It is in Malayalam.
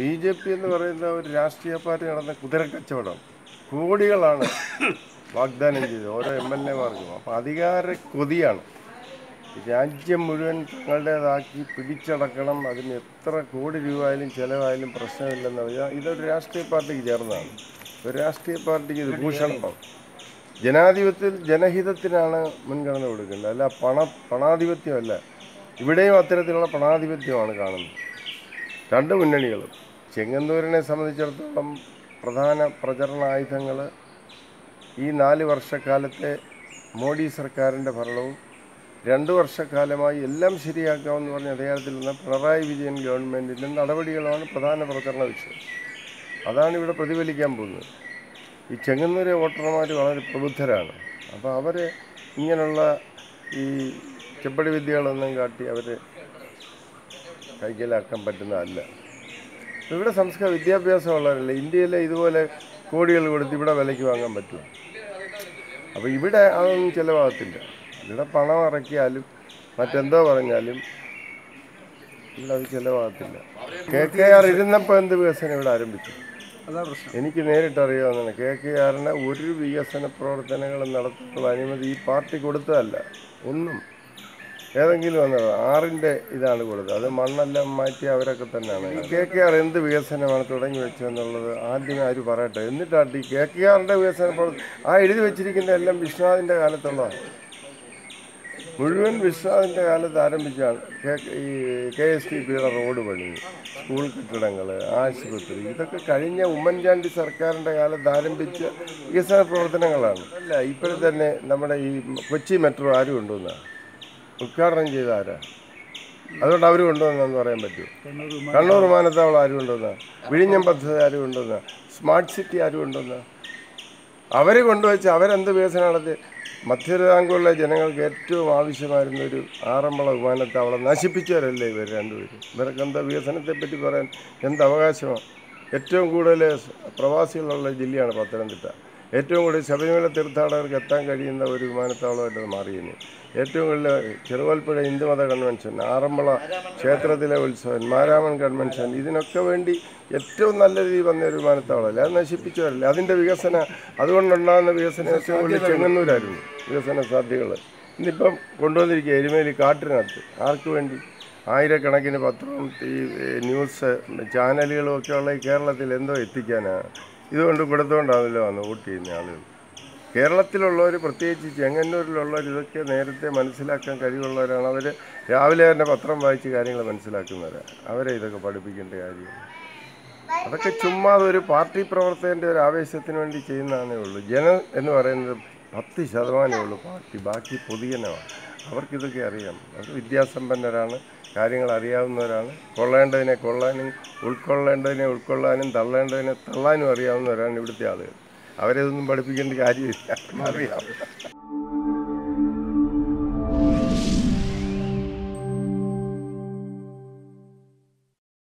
ബി ജെ പി എന്ന് പറയുന്ന ഒരു രാഷ്ട്രീയ പാർട്ടി നടന്ന കുതിരക്കച്ചവടം കോടികളാണ് വാഗ്ദാനം ചെയ്തത് ഓരോ എം എൽ എമാർക്കും അപ്പോൾ അധികാര കൊതിയാണ് രാജ്യം മുഴുവൻ തങ്ങളുടേതാക്കി പിടിച്ചടക്കണം അതിന് എത്ര കോടി രൂപ ആയാലും ചിലവായാലും പ്രശ്നമില്ലെന്ന് പറഞ്ഞാൽ ഇതൊരു രാഷ്ട്രീയ പാർട്ടിക്ക് ചേർന്നതാണ് ഒരു രാഷ്ട്രീയ പാർട്ടിക്ക് ഇത് ഭൂഷണമാണ് ജനാധിപത്യത്തിൽ ജനഹിതത്തിനാണ് മുൻഗണന കൊടുക്കേണ്ടത് അല്ല പണ പണാധിപത്യമല്ല ഇവിടെയും അത്തരത്തിലുള്ള പണാധിപത്യമാണ് കാണുന്നത് രണ്ട് മുന്നണികളും ചെങ്ങന്നൂരിനെ സംബന്ധിച്ചിടത്തോളം പ്രധാന പ്രചരണ ആയുധങ്ങൾ ഈ നാല് വർഷക്കാലത്തെ മോഡി സർക്കാരിൻ്റെ ഭരണവും രണ്ട് വർഷക്കാലമായി എല്ലാം ശരിയാക്കാമെന്ന് പറഞ്ഞ് അധികാരത്തിൽ നിന്ന പിണറായി വിജയൻ ഗവൺമെൻറ്റിൻ്റെ നടപടികളാണ് പ്രധാന പ്രചരണ വിഷയം അതാണ് ഇവിടെ പ്രതിഫലിക്കാൻ പോകുന്നത് ഈ ചെങ്ങന്നൂരെ വോട്ടർമാർ വളരെ പ്രബുദ്ധരാണ് അപ്പോൾ അവർ ഇങ്ങനെയുള്ള ഈ ചെപ്പടി വിദ്യകളൊന്നും കാട്ടി അവർ കൈക്കലാക്കാൻ പറ്റുന്നതല്ല ഇവിടെ സംസ്കാര വിദ്യാഭ്യാസമുള്ളവരല്ല ഇന്ത്യയിലെ ഇതുപോലെ കോടികൾ കൊടുത്ത് ഇവിടെ വിലയ്ക്ക് വാങ്ങാൻ പറ്റുമോ അപ്പോൾ ഇവിടെ അതൊന്നും ചിലവാകത്തില്ല ഇവിടെ പണം ഇറക്കിയാലും മറ്റെന്തോ പറഞ്ഞാലും ഇവിടെ അത് ചിലവാകത്തില്ല കെ കെ ആർ ഇരുന്നപ്പോൾ എന്ത് വികസനം ഇവിടെ ആരംഭിച്ചു അതാ പ്രശ്നം എനിക്ക് നേരിട്ട് അറിയാവുന്നതാണ് കെ കെ ആറിന് ഒരു വികസന പ്രവർത്തനങ്ങളും നടത്തുന്ന അനുമതി ഈ പാർട്ടി കൊടുത്തതല്ല ഒന്നും ഏതെങ്കിലും വന്നത് ആറിൻ്റെ ഇതാണ് കൊടുത്തത് അത് മണ്ണെല്ലാം മാറ്റി അവരൊക്കെ തന്നെയാണ് ഈ കെ കെ ആർ എന്ത് വികസനമാണ് തുടങ്ങി വെച്ചതെന്നുള്ളത് ആദ്യമേ ആര് പറയട്ടെ എന്നിട്ടാണ് ഈ കെ കെ ആറിൻ്റെ വികസന പ്രവർത്തനം ആ എഴുതി വെച്ചിരിക്കുന്ന എല്ലാം വിശ്വനാഥിൻ്റെ കാലത്തുള്ളതാണ് മുഴുവൻ വിശ്വനാഥിൻ്റെ കാലത്ത് ആരംഭിച്ചാണ് കെ ഈ കെ എസ് ടി പിയുടെ റോഡ് പണി സ്കൂൾ കെട്ടിടങ്ങൾ ആശുപത്രി ഇതൊക്കെ കഴിഞ്ഞ ഉമ്മൻചാണ്ടി സർക്കാരിൻ്റെ കാലത്ത് ആരംഭിച്ച വികസന പ്രവർത്തനങ്ങളാണ് അല്ല ഇപ്പോഴും തന്നെ നമ്മുടെ ഈ കൊച്ചി മെട്രോ ആരും കൊണ്ടുവന്ന ഉദ്ഘാടനം ചെയ്ത ആരാ അതുകൊണ്ട് അവർ കൊണ്ടുവന്നെന്ന് പറയാൻ പറ്റുമോ കണ്ണൂർ വിമാനം കണ്ണൂർ വിമാനത്താവളം ആരും കൊണ്ടുവന്ന വിഴിഞ്ഞം പദ്ധതി ആരും കൊണ്ടുവന്ന സ്മാർട്ട് സിറ്റി ആരും കൊണ്ടുവന്ന അവർ കൊണ്ടുവച്ച് അവരെന്ത് വികസനം നടത്തി മധ്യതിരാങ്കൂറിലെ ജനങ്ങൾക്ക് ഏറ്റവും ആവശ്യമായിരുന്ന ഒരു ആറന്മുള വിമാനത്താവളം നശിപ്പിച്ചവരല്ലേ ഇവർ രണ്ടുപേരും ഇവർക്ക് എന്താ വികസനത്തെപ്പറ്റി പറയാൻ എന്ത് അവകാശമാണ് ഏറ്റവും കൂടുതൽ പ്രവാസികളുള്ള ജില്ലയാണ് പത്തനംതിട്ട ഏറ്റവും കൂടുതൽ ശബരിമല തീർത്ഥാടകർക്ക് എത്താൻ കഴിയുന്ന ഒരു വിമാനത്താവളമായിട്ട് മാറിയിന് ഏറ്റവും കൂടുതൽ ചെറുവൽപ്പുഴ ഹിന്ദുമത കൺവെൻഷൻ ആറന്മുള ക്ഷേത്രത്തിലെ ഉത്സവം മാരാമൻ കൺവെൻഷൻ ഇതിനൊക്കെ വേണ്ടി ഏറ്റവും നല്ല രീതിയിൽ വന്ന ഒരു വിമാനത്താവളമല്ലേ അത് നശിപ്പിച്ചവരല്ലേ അതിൻ്റെ വികസന അതുകൊണ്ടുണ്ടാകുന്ന വികസനം ഏറ്റവും കൂടുതൽ ചെങ്ങന്നൂരായിരുന്നു വികസന സാധ്യതകൾ ഇന്നിപ്പം കൊണ്ടുവന്നിരിക്കുക എരുമേലി കാട്ടിനകത്ത് ആർക്ക് വേണ്ടി ആയിരക്കണക്കിന് പത്രവും ഈ ഏ, ന്യൂസ് ചാനലുകളും ഒക്കെ ഉള്ള ഈ കേരളത്തിൽ എന്തോ എത്തിക്കാനാണ് ഇതുകൊണ്ട് കൊടുത്തുകൊണ്ടാണല്ലോ വന്ന് വോട്ട് ചെയ്യുന്ന ആളുകൾ കേരളത്തിലുള്ളവർ പ്രത്യേകിച്ച് ചെങ്ങന്നൂരിലുള്ളവർ ഇതൊക്കെ നേരത്തെ മനസ്സിലാക്കാൻ കഴിവുള്ളവരാണ് അവർ രാവിലെ തന്നെ പത്രം വായിച്ച് കാര്യങ്ങൾ മനസ്സിലാക്കുന്നവരാണ് അവരെ ഇതൊക്കെ പഠിപ്പിക്കേണ്ട കാര്യം അതൊക്കെ ചുമ്മാ ഒരു പാർട്ടി പ്രവർത്തകൻ്റെ ഒരു ആവേശത്തിന് വേണ്ടി ചെയ്യുന്നതാണേ ഉള്ളൂ ജനം എന്ന് പറയുന്നത് പത്ത് ശതമാനമേ ഉള്ളൂ പാർട്ടി ബാക്കി പൊതുജനമാണ് അവർക്കിതൊക്കെ അറിയാം അവർ വിദ്യാസമ്പന്നരാണ് കാര്യങ്ങൾ അറിയാവുന്നവരാണ് കൊള്ളേണ്ടതിനെ കൊള്ളാനും ഉൾക്കൊള്ളേണ്ടതിനെ ഉൾക്കൊള്ളാനും തള്ളേണ്ടതിനെ തള്ളാനും അറിയാവുന്നവരാണ് ഇവിടുത്തെ ആളുകൾ അവരെ ഇതൊന്നും പഠിപ്പിക്കേണ്ട കാര്യമില്ല അറിയാം